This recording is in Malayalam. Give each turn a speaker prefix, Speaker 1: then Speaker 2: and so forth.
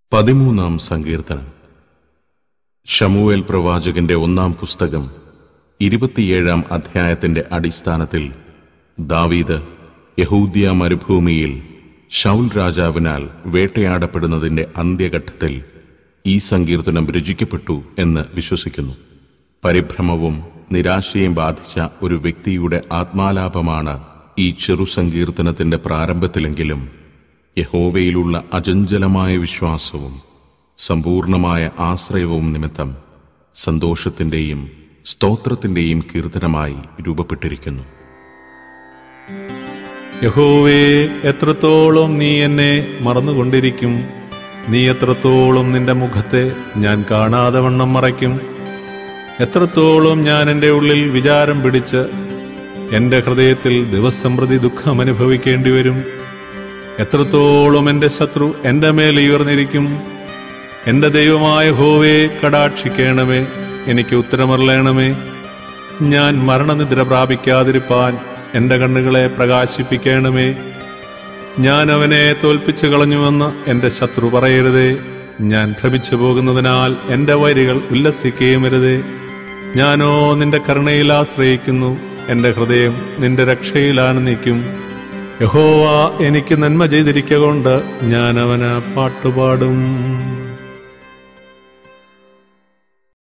Speaker 1: പതിമൂന്നാം സങ്കീർത്തനം ഷമുവേൽ പ്രവാചകന്റെ ഒന്നാം പുസ്തകം ഇരുപത്തിയേഴാം അധ്യായത്തിന്റെ അടിസ്ഥാനത്തിൽ ദാവീദ് യഹൂദ്യ മരുഭൂമിയിൽ ഷൗൽ രാജാവിനാൽ വേട്ടയാടപ്പെടുന്നതിന്റെ അന്ത്യഘട്ടത്തിൽ ഈ സങ്കീർത്തനം രചിക്കപ്പെട്ടു എന്ന് വിശ്വസിക്കുന്നു പരിഭ്രമവും നിരാശയും ബാധിച്ച ഒരു വ്യക്തിയുടെ ആത്മാലാപമാണ് ഈ ചെറു സങ്കീർത്തനത്തിന്റെ പ്രാരംഭത്തിലെങ്കിലും യഹോവയിലുള്ള അചഞ്ചലമായ വിശ്വാസവും സമ്പൂർണമായ ആശ്രയവും നിമിത്തം സന്തോഷത്തിന്റെയും സ്തോത്രത്തിന്റെയും കീർത്തനമായി രൂപപ്പെട്ടിരിക്കുന്നു
Speaker 2: യഹോവേ എത്രത്തോളം നീ എന്നെ മറന്നുകൊണ്ടിരിക്കും നീ എത്രത്തോളം നിന്റെ മുഖത്തെ ഞാൻ കാണാതെ വണ്ണം മറയ്ക്കും എത്രത്തോളം ഞാൻ എൻ്റെ ഉള്ളിൽ വിചാരം പിടിച്ച് എൻ്റെ ഹൃദയത്തിൽ ദിവസം പ്രതി ദുഃഖം അനുഭവിക്കേണ്ടി വരും എത്രത്തോളം എൻ്റെ ശത്രു എൻ്റെ മേൽ ഉയർന്നിരിക്കും എൻ്റെ ദൈവമായ ഹോവേ കടാക്ഷിക്കണമേ എനിക്ക് ഉത്തരമറിയണമേ ഞാൻ മരണനിദ്ര പ്രാപിക്കാതിരിപ്പാൻ എൻ്റെ കണ്ണുകളെ പ്രകാശിപ്പിക്കണമേ ഞാൻ അവനെ തോൽപ്പിച്ചു കളഞ്ഞുവെന്ന് എൻ്റെ ശത്രു പറയരുതേ ഞാൻ ഭ്രമിച്ചു പോകുന്നതിനാൽ എൻ്റെ വരികൾ ഉല്ലസിക്കുകയുമരുതേ ഞാനോ നിന്റെ കരുണയിൽ ആശ്രയിക്കുന്നു എൻ്റെ ഹൃദയം നിന്റെ രക്ഷയിൽ ആനന്ദിക്കും യഹോവ എനിക്ക് നന്മ ചെയ്തിരിക്ക കൊണ്ട് ഞാൻ അവന് പാട്ടുപാടും